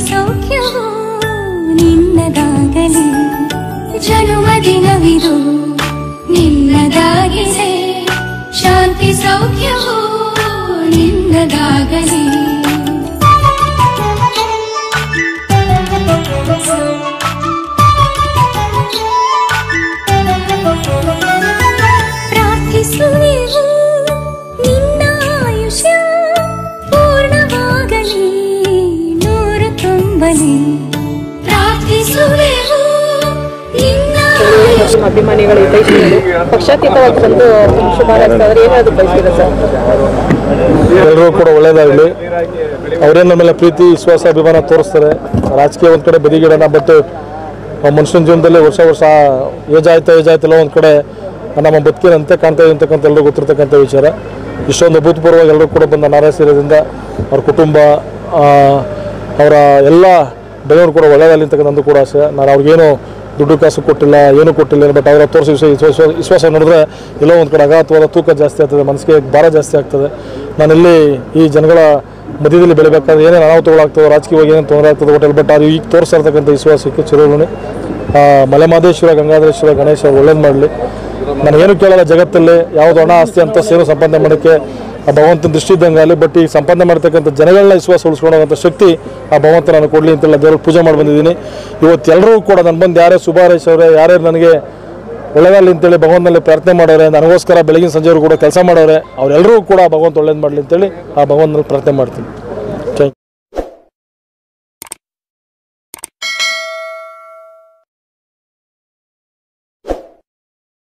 ಸೌಖ್ಯವೂ ನಿನ್ನದಾಗಲಿ ಜನುಮ ದಿನವಿದು ನಿನ್ನದಾಗಿದೆ ಶಾಂತಿ ಸೌಖ್ಯವೂ ನಿನ್ನದಾಗಲಿ ಪ್ರಾರ್ಥಿಸುವೆವು ನಿನ್ನ ಆಯುಷ್ಯ ಪೂರ್ಣವಾಗಲಿ ನೂರು ತುಂಬಲಿ ಪ್ರಾರ್ಥಿಸುವೆವು ನಿನ್ನ ಆಯುಷ್ಯ ನಮ್ಮ ಅಭಿಮಾನಿಗಳು ಹಿತೈಷಿಗಳು ಪಕ್ಷಾತೀತವಾಗಿ ಬಂದು ಶುಭಾರೈಸ್ತಾ ಇದ್ದಾರೆ ಏನಾದ್ರು ಬಯಸಿದೆ ಸರ್ ಎಲ್ಲರೂ ಕೂಡ ಒಳ್ಳೇದಾಗಲಿ ಅವರೇ ನಮ್ಮ ಮೇಲೆ ಪ್ರೀತಿ ವಿಶ್ವಾಸ ಅಭಿಮಾನ ತೋರಿಸ್ತಾರೆ ರಾಜಕೀಯ ಒಂದು ಕಡೆ ಬದಿಗಿಡೋಣ ಬಟ್ ಮನುಷ್ಯನ ಜೀವನದಲ್ಲಿ ವರ್ಷ ವರ್ಷ ಏಜ್ ಆಯ್ತಾ ಏಜ್ ಆಯ್ತಲ್ಲ ಒಂದು ಕಡೆ ನಮ್ಮ ಬದುಕಿನ ಅಂತೆ ಕಾಣ್ತಾ ಇದೆ ಅಂತಕ್ಕಂಥ ಎಲ್ಲರೂ ಗೊತ್ತಿರ್ತಕ್ಕಂಥ ವಿಚಾರ ಇಷ್ಟೊಂದು ಅಭೂತಪೂರ್ವವಾಗಿ ಎಲ್ಲರೂ ಕೂಡ ಬಂದ ನಾರಾಯಣಸಿರೋದ್ರಿಂದ ಅವ್ರ ಕುಟುಂಬ ಆ, ಅವರ ಎಲ್ಲ ಬೆಳೆಯವರು ಕೂಡ ಒಳ್ಳೆಯದಾಗಲಿ ಅಂತಕ್ಕಂಥದ್ದು ಕೂಡ ಆಸೆ ನಾನು ಅವ್ರಿಗೇನು ದುಡ್ಡು ಕಾಸು ಕೊಟ್ಟಿಲ್ಲ ಏನೂ ಕೊಟ್ಟಿಲ್ಲ ಬಟ್ ಅವರ ತೋರಿಸಿ ವಿಶ್ವಾಸ ವಿಶ್ವಾಸ ವಿಶ್ವಾಸ ನೋಡಿದ್ರೆ ಎಲ್ಲೋ ಒಂದು ಕಡೆ ಅಗಾಧವಾದ ತೂಕ ಜಾಸ್ತಿ ಆಗ್ತದೆ ಮನಸ್ಸಿಗೆ ಭಾರ ಜಾಸ್ತಿ ಆಗ್ತದೆ ನಾನಿಲ್ಲಿ ಈ ಜನಗಳ ಮಧ್ಯದಲ್ಲಿ ಬೆಳಿಬೇಕಾದ್ರೆ ಏನೇನು ಅನಾಹುತಗಳಾಗ್ತವೆ ರಾಜಕೀಯವಾಗಿ ಏನೇನು ತೊಂದರೆ ಆಗ್ತದೆ ಹೋಟೆಲ್ ಬಟ್ ಅದು ಈಗ ತೋರಿಸ್ತಾ ಇರ್ತಕ್ಕಂಥ ವಿಶ್ವಾಸಕ್ಕೆ ಚಿರೋಣಿ ಮಲೆಮಾದೇಶ್ವರ ಗಂಗಾಧರೇಶ್ವರ ಗಣೇಶ ಒಳ್ಳೇದು ಮಾಡಲಿ ನಾನು ಏನು ಕೇಳಲ್ಲ ಜಗತ್ತಲ್ಲಿ ಯಾವುದು ಹಣ ಆಸ್ತಿ ಅಂತ ಸೇವೆ ಸಂಪಾದನೆ ಮಾಡೋಕ್ಕೆ ಆ ಭಗವಂತನ ದೃಷ್ಟಿ ಇದ್ದಂಗೆ ಆಗಲಿ ಬಟ್ ಈ ಸಂಪಾದನೆ ಮಾಡ್ತಕ್ಕಂಥ ಜನಗಳನ್ನ ವಿಶ್ವಾಸ ಉಳಿಸ್ಕೊಳ್ಳೋಂಥ ಶಕ್ತಿ ಆ ಭಗವಂತ ನಾನು ಕೊಡಲಿ ಅಂತೆಲ್ಲ ದೇವ್ರಿಗೆ ಪೂಜೆ ಮಾಡಿ ಬಂದಿದ್ದೀನಿ ಇವತ್ತೆಲ್ಲರೂ ಕೂಡ ನಾನು ಬಂದು ಯಾರೇ ಸುಭಾರೇಶ್ ಅವರೇ ಯಾರ್ಯಾರು ನನಗೆ ಒಳ್ಳೆದಾಗಲಿ ಅಂತೇಳಿ ಭಗವಂತನಲ್ಲಿ ಪ್ರಾರ್ಥನೆ ಮಾಡೋರೆ ನನಗೋಸ್ಕರ ಬೆಳಗಿನ ಸಂಜೆವರು ಕೂಡ ಕೆಲಸ ಮಾಡೋರೆ ಅವರೆಲ್ಲರೂ ಕೂಡ ಭಗವಂತ ಒಳ್ಳೇದು ಮಾಡಲಿ ಅಂತೇಳಿ ಆ ಭಗವಂತನಲ್ಲಿ ಪ್ರಾರ್ಥನೆ ಮಾಡ್ತೀನಿ